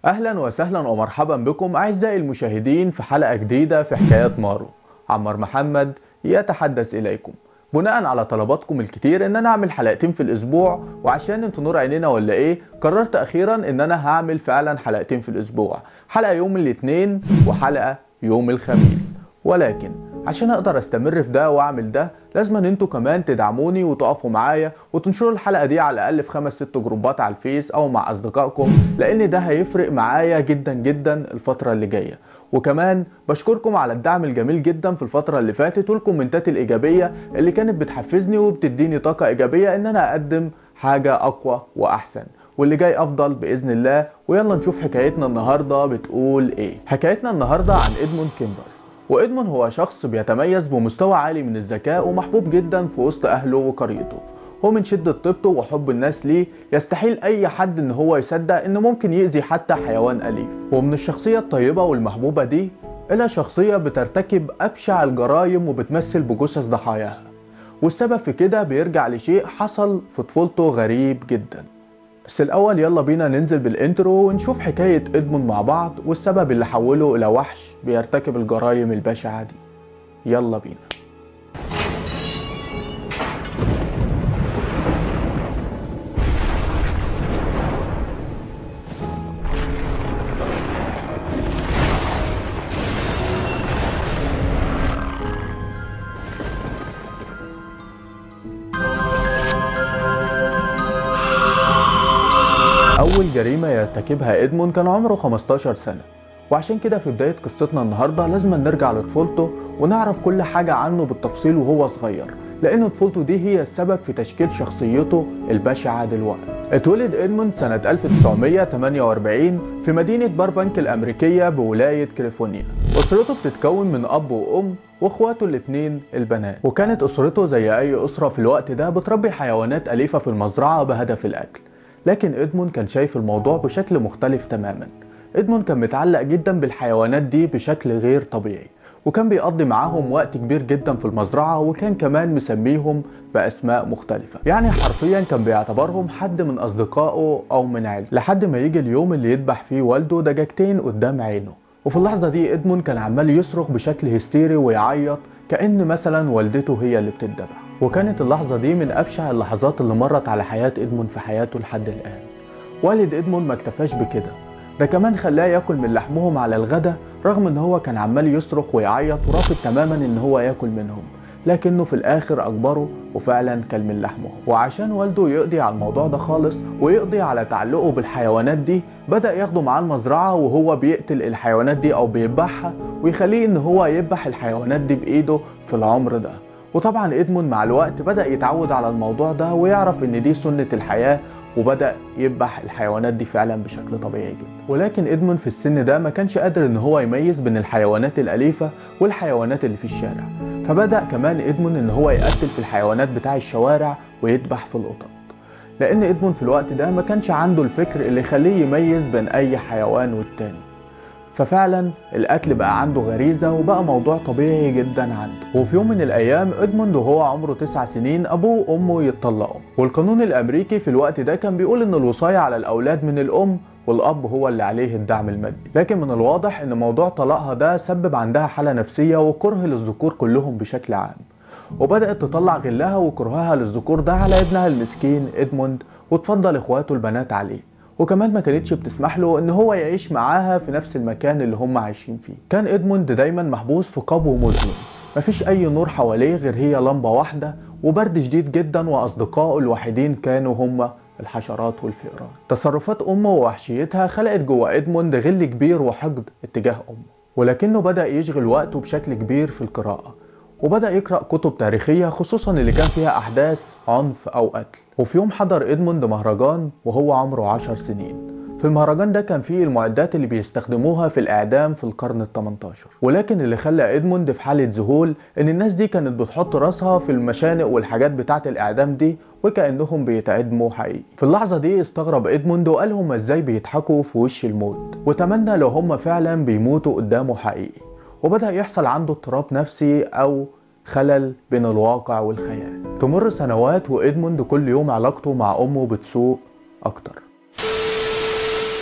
اهلا وسهلا ومرحبا بكم اعزائي المشاهدين في حلقه جديده في حكايات مارو عمار محمد يتحدث اليكم بناء على طلباتكم الكتير ان انا اعمل حلقتين في الاسبوع وعشان انتوا نور عينينا ولا ايه قررت اخيرا ان انا هعمل فعلا حلقتين في الاسبوع حلقه يوم الاثنين وحلقه يوم الخميس ولكن عشان اقدر استمر في ده واعمل ده لازم ان انتوا كمان تدعموني وتقفوا معايا وتنشروا الحلقه دي على الاقل في خمس ست جروبات على الفيس او مع اصدقائكم لان ده هيفرق معايا جدا جدا الفتره اللي جايه وكمان بشكركم على الدعم الجميل جدا في الفتره اللي فاتت والكومنتات الايجابيه اللي كانت بتحفزني وبتديني طاقه ايجابيه ان انا اقدم حاجه اقوى واحسن واللي جاي افضل باذن الله ويلا نشوف حكايتنا النهارده بتقول ايه حكايتنا النهارده عن ادموند كيمبر وإدمون هو شخص بيتميز بمستوى عالي من الذكاء ومحبوب جدا في وسط أهله وقريته هو من شدة طيبته وحب الناس ليه يستحيل أي حد إن هو يصدق إنه ممكن يأذي حتى حيوان أليف ومن الشخصية الطيبة والمحبوبة دي إلى شخصية بترتكب أبشع الجرائم وبتمثل بجثث ضحاياها والسبب في كده بيرجع لشيء حصل في طفولته غريب جدا بس الأول يلا بينا ننزل بالإنترو ونشوف حكاية إدموند مع بعض والسبب اللي حوله إلى وحش بيرتكب الجرائم البشعة دي يلا بينا أول جريمة يرتكبها إدموند كان عمره 15 سنة وعشان كده في بداية قصتنا النهاردة لازم نرجع لطفولته ونعرف كل حاجة عنه بالتفصيل وهو صغير لأن طفولته دي هي السبب في تشكيل شخصيته البشعة دلوقتي اتولد إدموند سنة 1948 في مدينة باربانك الأمريكية بولاية كاليفورنيا أسرته بتتكون من أب وأم واخواته الاتنين البنات وكانت أسرته زي أي أسرة في الوقت ده بتربي حيوانات أليفة في المزرعة بهدف الأكل لكن إدموند كان شايف الموضوع بشكل مختلف تماما إدموند كان متعلق جدا بالحيوانات دي بشكل غير طبيعي وكان بيقضي معاهم وقت كبير جدا في المزرعة وكان كمان مسميهم بأسماء مختلفة يعني حرفيا كان بيعتبرهم حد من أصدقائه أو من عيلته لحد ما يجي اليوم اللي يذبح فيه والده دجاجتين قدام عينه وفي اللحظة دي إدموند كان عمال يصرخ بشكل هستيري ويعيط كأن مثلا والدته هي اللي بتتذبح وكانت اللحظة دي من أبشع اللحظات اللي مرت على حياة إدموند في حياته لحد الآن والد إدموند ما اكتفاش بكده ده كمان خلاه ياكل من لحمهم على الغدا رغم ان هو كان عمال يصرخ ويعيط ورافض تماما ان هو ياكل منهم لكنه في الاخر اجبره وفعلا كل من لحمهم وعشان والده يقضي على الموضوع ده خالص ويقضي على تعلقه بالحيوانات دي بدا ياخده معاه المزرعه وهو بيقتل الحيوانات دي او بيذبحها ويخليه ان هو يذبح الحيوانات دي بايده في العمر ده وطبعا ادموند مع الوقت بدا يتعود على الموضوع ده ويعرف ان دي سنه الحياه وبدا يذبح الحيوانات دي فعلا بشكل طبيعي جدا ولكن ادموند في السن ده ما كانش قادر ان هو يميز بين الحيوانات الاليفه والحيوانات اللي في الشارع فبدا كمان ادموند ان هو يقتل في الحيوانات بتاع الشوارع ويذبح في القطط لان ادموند في الوقت ده ما كانش عنده الفكر اللي يخليه يميز بين اي حيوان والتاني ففعلا القتل بقى عنده غريزة وبقى موضوع طبيعي جدا عنده وفي يوم من الأيام إدموند وهو عمره تسع سنين أبوه وأمه يتطلقوا والقانون الأمريكي في الوقت ده كان بيقول إن الوصاية على الأولاد من الأم والأب هو اللي عليه الدعم المادي لكن من الواضح إن موضوع طلاقها ده سبب عندها حالة نفسية وكره للذكور كلهم بشكل عام وبدأت تطلع غلها وكرهها للذكور ده على ابنها المسكين إدموند وتفضل إخواته البنات عليه وكمان ما كانتش بتسمح له ان هو يعيش معاها في نفس المكان اللي هم عايشين فيه كان ادموند دايما محبوس في قبو مظلم مفيش اي نور حواليه غير هي لمبه واحده وبرد شديد جدا واصدقائه الوحيدين كانوا هم الحشرات والفئران تصرفات امه ووحشيتها خلقت جوه ادموند غل كبير وحقد اتجاه امه ولكنه بدا يشغل وقته بشكل كبير في القراءه وبدأ يقرأ كتب تاريخية خصوصا اللي كان فيها أحداث عنف أو قتل وفي يوم حضر إدموند مهرجان وهو عمره عشر سنين في المهرجان ده كان فيه المعدات اللي بيستخدموها في الإعدام في القرن ال 18 ولكن اللي خلى إدموند في حالة ذهول إن الناس دي كانت بتحط راسها في المشانق والحاجات بتاعة الإعدام دي وكأنهم بيتعدموا حقيقي في اللحظة دي استغرب إدموند وقال هم إزاي بيضحكوا في وش الموت وتمنى لو هم فعلا بيموتوا قدامه حقيقي وبدأ يحصل عنده اضطراب نفسي أو خلل بين الواقع والخيال تمر سنوات وإدموند كل يوم علاقته مع أمه بتسوء أكتر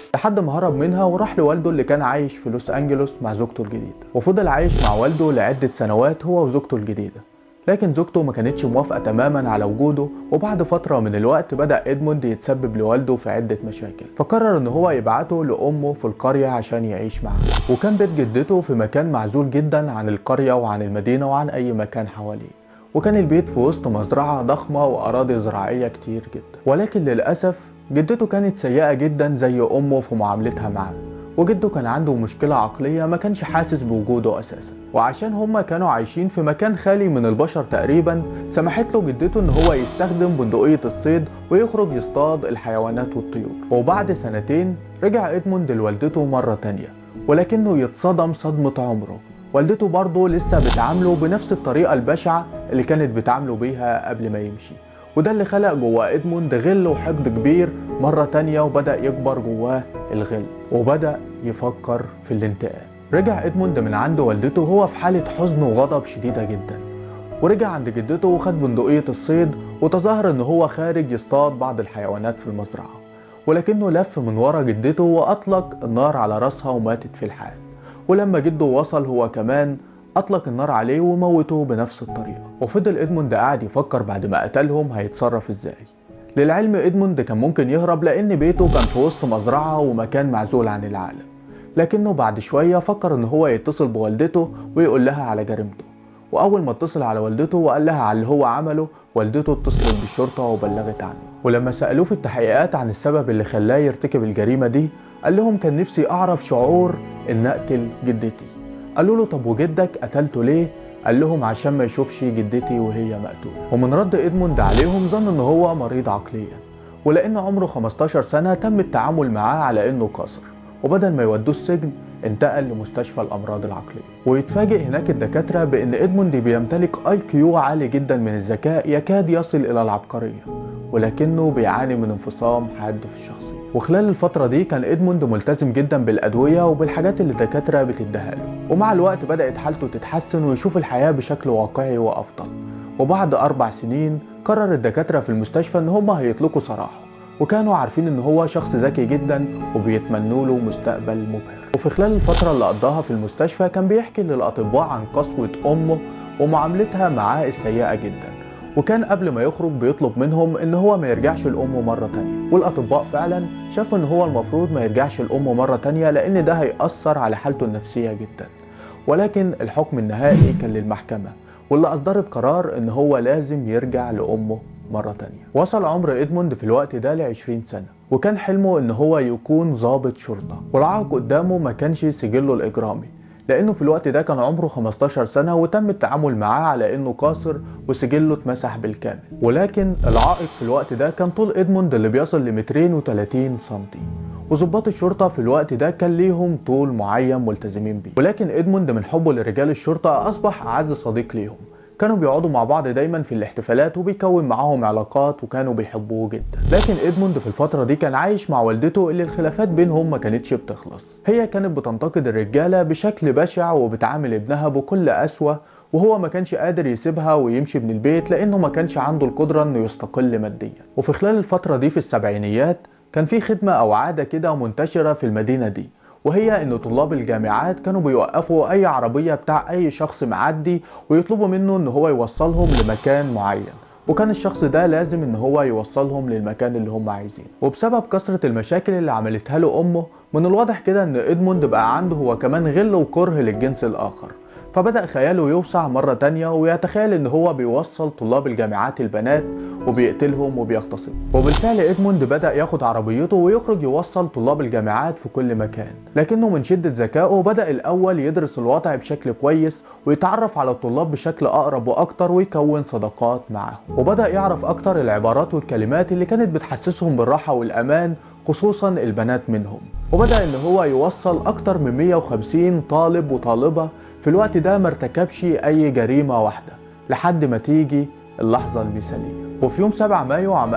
لحد ما هرب منها وراح لوالده اللي كان عايش في لوس أنجلوس مع زوجته الجديدة وفضل عايش مع والده لعدة سنوات هو وزوجته الجديدة لكن زوجته ما كانتش موافقة تماما على وجوده وبعد فترة من الوقت بدأ إدموند يتسبب لوالده في عدة مشاكل فقرر إن هو يبعته لأمه في القرية عشان يعيش معاها وكان بيت جدته في مكان معزول جدا عن القرية وعن المدينة وعن أي مكان حواليه وكان البيت في وسط مزرعة ضخمة وأراضي زراعية كتير جدا ولكن للأسف جدته كانت سيئة جدا زي أمه في معاملتها معاه وجده كان عنده مشكلة عقلية ما كانش حاسس بوجوده أساسا وعشان هما كانوا عايشين في مكان خالي من البشر تقريبا سمحت له جدته ان هو يستخدم بندقية الصيد ويخرج يصطاد الحيوانات والطيور وبعد سنتين رجع إدموند لوالدته مرة تانية ولكنه يتصدم صدمة عمره والدته برضه لسه بتعامله بنفس الطريقة البشعة اللي كانت بتعامله بيها قبل ما يمشي وده اللي خلق جوه إدموند غل وحقد كبير مرة تانية وبدأ يكبر جواه الغل وبدأ يفكر في الانتقام رجع إدموند من عند والدته وهو في حالة حزن وغضب شديدة جدا ورجع عند جدته وخد بندقية الصيد وتظاهر ان هو خارج يصطاد بعض الحيوانات في المزرعة ولكنه لف من ورا جدته وأطلق النار على راسها وماتت في الحال ولما جده وصل هو كمان أطلق النار عليه وموته بنفس الطريقة وفضل إدموند قاعد يفكر بعد ما قتلهم هيتصرف إزاي للعلم إدموند كان ممكن يهرب لأن بيته كان في وسط مزرعة ومكان معزول عن العالم لكنه بعد شوية فكر إن هو يتصل بوالدته ويقول لها على جريمته وأول ما اتصل على والدته وقال لها على اللي هو عمله والدته اتصلت بالشرطة وبلغت عنه ولما سألوه في التحقيقات عن السبب اللي خلاه يرتكب الجريمة دي قال لهم كان نفسي أعرف شعور إن أقتل جدتي قالوا له طب وجدك قتلته ليه؟ قال لهم عشان ما يشوفش جدتي وهي مقتولة ومن رد إدموند عليهم ظن إن هو مريض عقليا ولأن عمره 15 سنة تم التعامل معاه على إنه قاصر وبدل ما يودوه السجن انتقل لمستشفى الأمراض العقلية ويتفاجئ هناك الدكاترة بأن إدموند بيمتلك اي كيو عالي جدا من الذكاء يكاد يصل إلى العبقرية ولكنه بيعاني من انفصام حاد في الشخصية وخلال الفترة دي كان إدموند ملتزم جدا بالأدوية وبالحاجات اللي الدكاترة بتديها له ومع الوقت بدأت حالته تتحسن ويشوف الحياة بشكل واقعي وأفضل وبعد أربع سنين قرر الدكاترة في المستشفى إن هم هيطلقوا سراحه وكانوا عارفين إن هو شخص ذكي جدا وبيتمنوا له مستقبل مبهر وفي خلال الفترة اللي قضاها في المستشفى كان بيحكي للأطباء عن قسوة أمه ومعاملتها معاه السيئة جدا وكان قبل ما يخرج بيطلب منهم ان هو ما يرجعش لامه مره تانية والاطباء فعلا شافوا ان هو المفروض ما يرجعش لامه مره تانية لان ده هيأثر على حالته النفسيه جدا ولكن الحكم النهائي كان للمحكمه واللي اصدرت قرار ان هو لازم يرجع لامه مرة تانية وصل عمر إدموند في الوقت ده ل 20 سنة وكان حلمه إن هو يكون ضابط شرطة والعائق قدامه ما كانش سجله الإجرامي لأنه في الوقت ده كان عمره 15 سنة وتم التعامل معاه على إنه قاصر وسجله اتمسح بالكامل ولكن العائق في الوقت ده كان طول إدموند اللي بيصل ل 230 سنتي وظباط الشرطة في الوقت ده كان ليهم طول معين ملتزمين بيه ولكن إدموند من حبه لرجال الشرطة أصبح أعز صديق ليهم كانوا بيقعدوا مع بعض دايما في الاحتفالات وبيكون معاهم علاقات وكانوا بيحبوه جدا لكن ادموند في الفتره دي كان عايش مع والدته اللي الخلافات بينهم ما كانتش بتخلص هي كانت بتنتقد الرجاله بشكل بشع وبتعامل ابنها بكل قسوه وهو ما كانش قادر يسيبها ويمشي من البيت لانه ما كانش عنده القدره انه يستقل ماديا وفي خلال الفتره دي في السبعينيات كان في خدمه او عاده كده منتشره في المدينه دي وهي ان طلاب الجامعات كانوا بيوقفوا اي عربيه بتاع اي شخص معدي ويطلبوا منه ان هو يوصلهم لمكان معين وكان الشخص ده لازم ان هو يوصلهم للمكان اللي هم عايزينه وبسبب كثرة المشاكل اللي عملتها له امه من الواضح كده ان ادموند بقى عنده هو كمان غل وكره للجنس الاخر فبدأ خياله يوسع مرة تانية ويتخيل ان هو بيوصل طلاب الجامعات البنات وبيقتلهم وبيغتصب وبالفعل ادموند بدأ ياخد عربيته ويخرج يوصل طلاب الجامعات في كل مكان لكنه من شدة ذكائه بدأ الأول يدرس الوضع بشكل كويس ويتعرف على الطلاب بشكل أقرب وأكتر ويكون صداقات معاهم وبدأ يعرف أكتر العبارات والكلمات اللي كانت بتحسسهم بالراحة والأمان خصوصا البنات منهم وبدأ ان هو يوصل اكتر من 150 طالب وطالبة في الوقت ده ما ارتكبش اي جريمة واحدة لحد ما تيجي اللحظة المثالية وفي يوم 7 مايو عام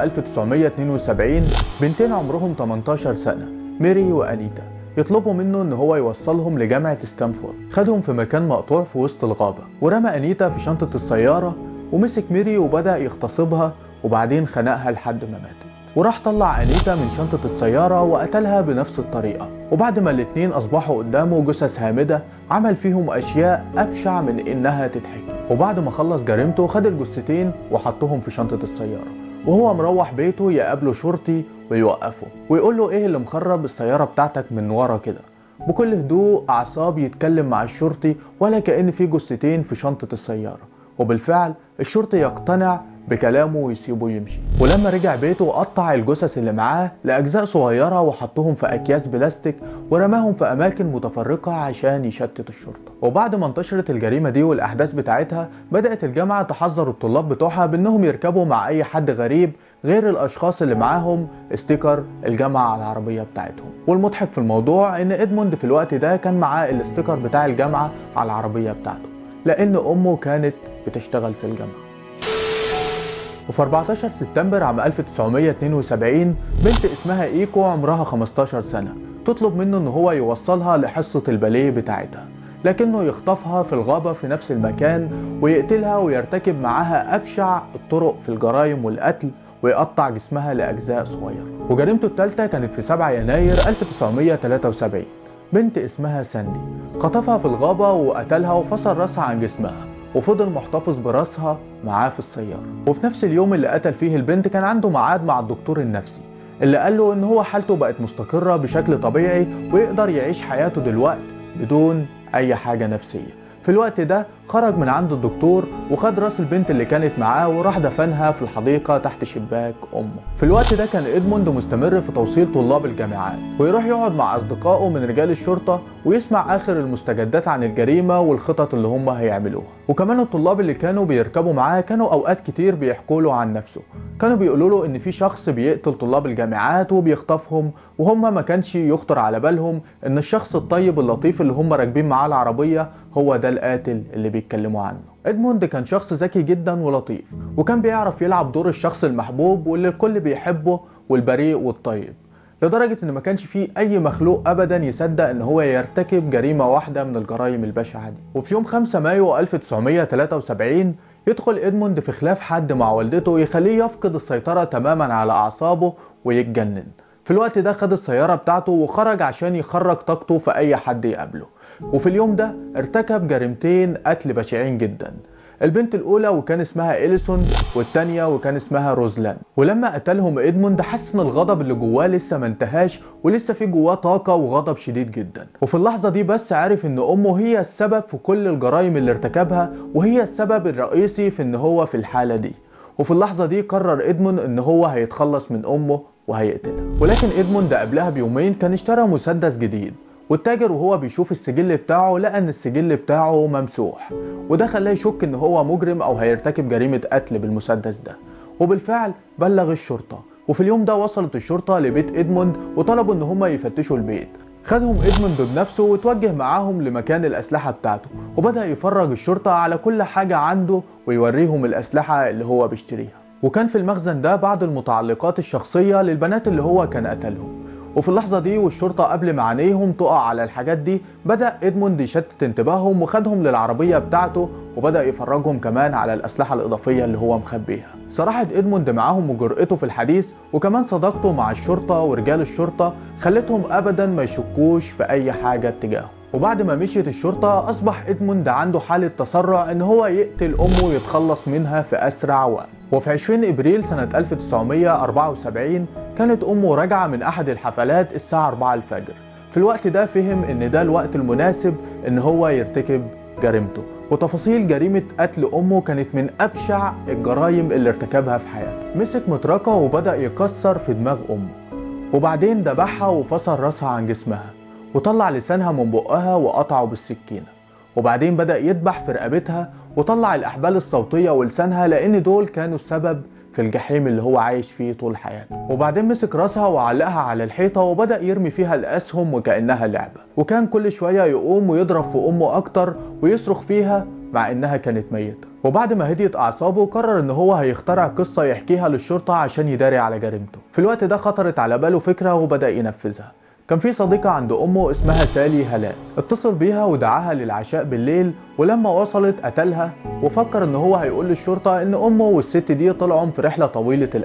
1972 بنتين عمرهم 18 سنة ميري وأنيتا يطلبوا منه ان هو يوصلهم لجامعة ستانفورد خدهم في مكان مقطوع في وسط الغابة ورمى أنيتا في شنطة السيارة ومسك ميري وبدأ يغتصبها وبعدين خنقها لحد ما ماتت وراح طلع أنيتا من شنطة السيارة وقتلها بنفس الطريقة وبعد ما الاتنين أصبحوا قدامه جثث هامدة عمل فيهم أشياء أبشع من إنها تتحكي وبعد ما خلص جريمته خد الجثتين وحطهم في شنطة السيارة وهو مروح بيته يقابله شرطي ويوقفه ويقول له ايه اللي مخرب السيارة بتاعتك من ورا كده بكل هدوء أعصاب يتكلم مع الشرطي ولا كأن في جثتين في شنطة السيارة وبالفعل الشرطي يقتنع بكلامه ويسيبه يمشي ولما رجع بيته قطع الجثث اللي معاه لأجزاء صغيرة وحطهم في أكياس بلاستيك ورماهم في أماكن متفرقة عشان يشتت الشرطة وبعد ما انتشرت الجريمة دي والأحداث بتاعتها بدأت الجامعة تحذر الطلاب بتوعها بأنهم يركبوا مع أي حد غريب غير الأشخاص اللي معاهم استيكر الجامعة على العربية بتاعتهم والمضحك في الموضوع إن إدموند في الوقت ده كان معاه الاستيكر بتاع الجامعة على العربية بتاعته لأن أمه كانت بتشتغل في الجامعة وفي 14 سبتمبر عام 1972 بنت اسمها ايكو عمرها 15 سنة تطلب منه ان هو يوصلها لحصة الباليه بتاعتها لكنه يخطفها في الغابة في نفس المكان ويقتلها ويرتكب معاها أبشع الطرق في الجرائم والقتل ويقطع جسمها لأجزاء صغيرة وجريمته الثالثة كانت في 7 يناير 1973 بنت اسمها ساندي خطفها في الغابة وقتلها وفصل راسها عن جسمها وفضل محتفظ براسها معاه في السيارة وفي نفس اليوم اللي قتل فيه البنت كان عنده ميعاد مع الدكتور النفسي اللي قال له ان هو حالته بقت مستقرة بشكل طبيعي ويقدر يعيش حياته دلوقتي بدون اي حاجة نفسية في الوقت ده خرج من عند الدكتور وخد راس البنت اللي كانت معاه وراح دفنها في الحديقة تحت شباك أمه في الوقت ده كان إدموند مستمر في توصيل طلاب الجامعات ويروح يقعد مع أصدقائه من رجال الشرطة ويسمع آخر المستجدات عن الجريمة والخطط اللي هم هيعملوها وكمان الطلاب اللي كانوا بيركبوا معاه كانوا أوقات كتير بيحكوا له عن نفسه كانوا بيقولوا له إن في شخص بيقتل طلاب الجامعات وبيخطفهم وهم ما كانش يخطر على بالهم إن الشخص الطيب اللطيف اللي هم راكبين معاه العربية هو ده القاتل اللي بيتكلموا عنه ادموند كان شخص ذكي جدا ولطيف وكان بيعرف يلعب دور الشخص المحبوب واللي الكل بيحبه والبريء والطيب لدرجة ان ما كانش فيه اي مخلوق ابدا يصدق ان هو يرتكب جريمة واحدة من الجرائم البشعة دي وفي يوم 5 مايو 1973 يدخل ادموند في خلاف حد مع والدته يخليه يفقد السيطرة تماما على اعصابه ويتجنن في الوقت ده خد السيارة بتاعته وخرج عشان يخرج طاقته في اي حد يقابله وفي اليوم ده ارتكب جريمتين قتل بشعين جدا البنت الأولى وكان اسمها إليسون والتانية وكان اسمها روزلان ولما قتلهم إدموند حس إن الغضب اللي جواه لسه ما انتهاش ولسه في جواه طاقة وغضب شديد جدا وفي اللحظة دي بس عرف إن أمه هي السبب في كل الجرائم اللي ارتكبها وهي السبب الرئيسي في إن هو في الحالة دي وفي اللحظة دي قرر إدموند إن هو هيتخلص من أمه وهيقتلها ولكن إدموند قبلها بيومين كان اشترى مسدس جديد والتاجر وهو بيشوف السجل بتاعه لقى ان السجل بتاعه ممسوح وده خلاه يشك ان هو مجرم او هيرتكب جريمة قتل بالمسدس ده وبالفعل بلغ الشرطة وفي اليوم ده وصلت الشرطة لبيت ادموند وطلبوا ان هما يفتشوا البيت خدهم ادموند بنفسه وتوجه معاهم لمكان الاسلحة بتاعته وبدأ يفرج الشرطة على كل حاجة عنده ويوريهم الاسلحة اللي هو بيشتريها وكان في المخزن ده بعض المتعلقات الشخصية للبنات اللي هو كان قتلهم وفي اللحظة دي والشرطة قبل ما عينيهم تقع على الحاجات دي بدأ إدموند يشتت انتباههم وخدهم للعربية بتاعته وبدأ يفرجهم كمان على الأسلحة الإضافية اللي هو مخبيها صراحة إدموند معاهم وجرأته في الحديث وكمان صداقته مع الشرطة ورجال الشرطة خلتهم أبدا ما يشكوش في أي حاجة اتجاهه وبعد ما مشيت الشرطة أصبح إدموند عنده حالة تسرع إن هو يقتل أمه ويتخلص منها في أسرع وقت وفي 20 إبريل سنة 1974 كانت أمه راجعة من أحد الحفلات الساعة 4 الفجر في الوقت ده فهم إن ده الوقت المناسب إن هو يرتكب جريمته وتفاصيل جريمة قتل أمه كانت من أبشع الجرائم اللي ارتكبها في حياته مسك مطرقة وبدأ يكسر في دماغ أمه وبعدين ذبحها وفصل راسها عن جسمها وطلع لسانها من بقها وقطعه بالسكينة وبعدين بدأ يدبح في رقبتها وطلع الأحبال الصوتية ولسانها لأن دول كانوا السبب في الجحيم اللي هو عايش فيه طول حياته وبعدين مسك راسها وعلقها على الحيطة وبدأ يرمي فيها الأسهم وكأنها لعبة وكان كل شوية يقوم ويضرب في أمه أكتر ويصرخ فيها مع إنها كانت ميتة وبعد ما هديت أعصابه قرر إن هو هيخترع قصة يحكيها للشرطة عشان يداري على جريمته في الوقت ده خطرت على باله فكرة وبدأ ينفذها كان في صديقة عند أمه اسمها سالي هلال اتصل بيها ودعاها للعشاء بالليل ولما وصلت قتلها وفكر إن هو هيقول للشرطة إن أمه والست دي طلعوا في رحلة طويلة الأمد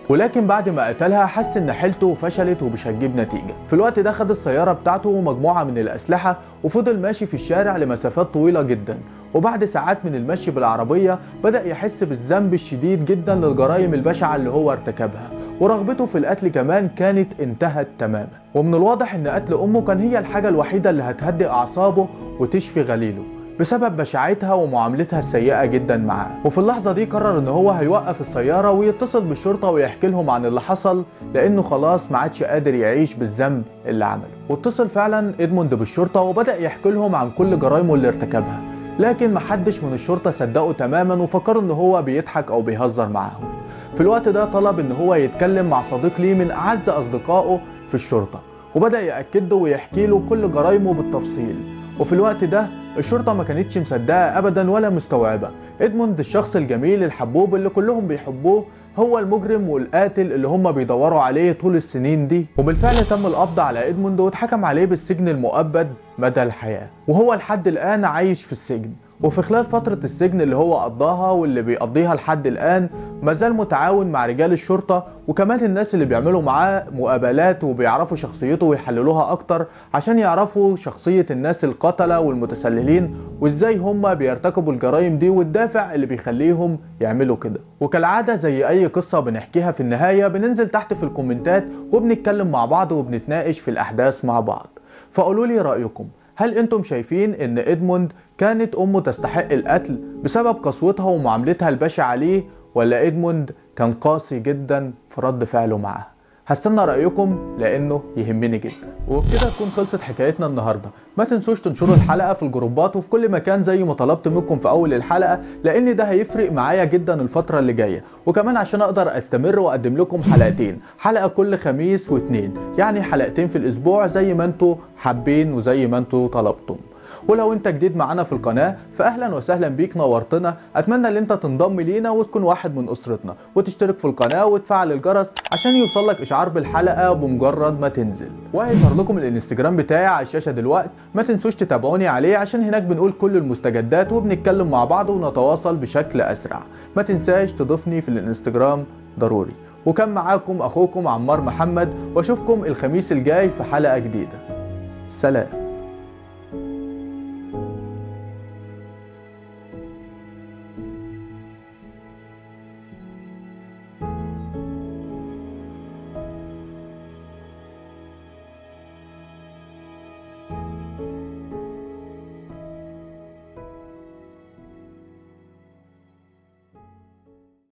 ولكن بعد ما قتلها حس ان حيلته فشلت ومش هتجيب نتيجه في الوقت ده خد السياره بتاعته ومجموعه من الاسلحه وفضل ماشي في الشارع لمسافات طويله جدا وبعد ساعات من المشي بالعربيه بدا يحس بالذنب الشديد جدا للجرائم البشعه اللي هو ارتكبها ورغبته في القتل كمان كانت انتهت تماما ومن الواضح ان قتل امه كان هي الحاجه الوحيده اللي هتهدئ اعصابه وتشفي غليله بسبب بشاعتها ومعاملتها السيئة جدا معاه وفي اللحظة دي قرر ان هو هيوقف السيارة ويتصل بالشرطة ويحكي لهم عن اللي حصل لانه خلاص ما عادش قادر يعيش بالذنب اللي عمله واتصل فعلا ادموند بالشرطة وبدأ يحكي لهم عن كل جرائمه اللي ارتكبها لكن محدش من الشرطة صدقه تماما وفكروا ان هو بيضحك او بيهزر معاهم في الوقت ده طلب ان هو يتكلم مع صديق ليه من اعز اصدقائه في الشرطة وبدأ يأكد له ويحكي له كل جرائمه بالتفصيل وفي الوقت ده الشرطة ما كانتش مصدقة أبدا ولا مستوعبة إدموند الشخص الجميل الحبوب اللي كلهم بيحبوه هو المجرم والقاتل اللي هم بيدوروا عليه طول السنين دي وبالفعل تم القبض على إدموند واتحكم عليه بالسجن المؤبد مدى الحياة وهو لحد الآن عايش في السجن وفي خلال فترة السجن اللي هو قضاها واللي بيقضيها لحد الآن مازال متعاون مع رجال الشرطة وكمان الناس اللي بيعملوا معاه مقابلات وبيعرفوا شخصيته ويحللوها أكتر عشان يعرفوا شخصية الناس القتلة والمتسللين وإزاي هم بيرتكبوا الجرائم دي والدافع اللي بيخليهم يعملوا كده وكالعادة زي أي قصة بنحكيها في النهاية بننزل تحت في الكومنتات وبنتكلم مع بعض وبنتناقش في الأحداث مع بعض فقولوا لي رأيكم هل انتم شايفين ان ادموند كانت امه تستحق القتل بسبب قسوتها ومعاملتها البشعة ليه ولا ادموند كان قاسي جدا في رد فعله معاها هستنى رأيكم لأنه يهمني جدا وبكده تكون خلصت حكايتنا النهاردة ما تنسوش تنشروا الحلقة في الجروبات وفي كل مكان زي ما طلبت منكم في أول الحلقة لأن ده هيفرق معايا جدا الفترة اللي جاية وكمان عشان أقدر أستمر وأقدم لكم حلقتين حلقة كل خميس واثنين يعني حلقتين في الأسبوع زي ما انتوا حابين وزي ما انتوا طلبتم ولو انت جديد معانا في القناة فاهلا وسهلا بيك نورتنا اتمنى ان انت تنضم لينا وتكون واحد من اسرتنا وتشترك في القناة وتفعل الجرس عشان يوصلك اشعار بالحلقة بمجرد ما تنزل وهيظهر لكم الانستجرام بتاعي على الشاشة دلوقتي ما تنسوش تتابعوني عليه عشان هناك بنقول كل المستجدات وبنتكلم مع بعض ونتواصل بشكل اسرع ما تنساش تضيفني في الانستجرام ضروري وكان معاكم اخوكم عمار محمد واشوفكم الخميس الجاي في حلقة جديدة سلام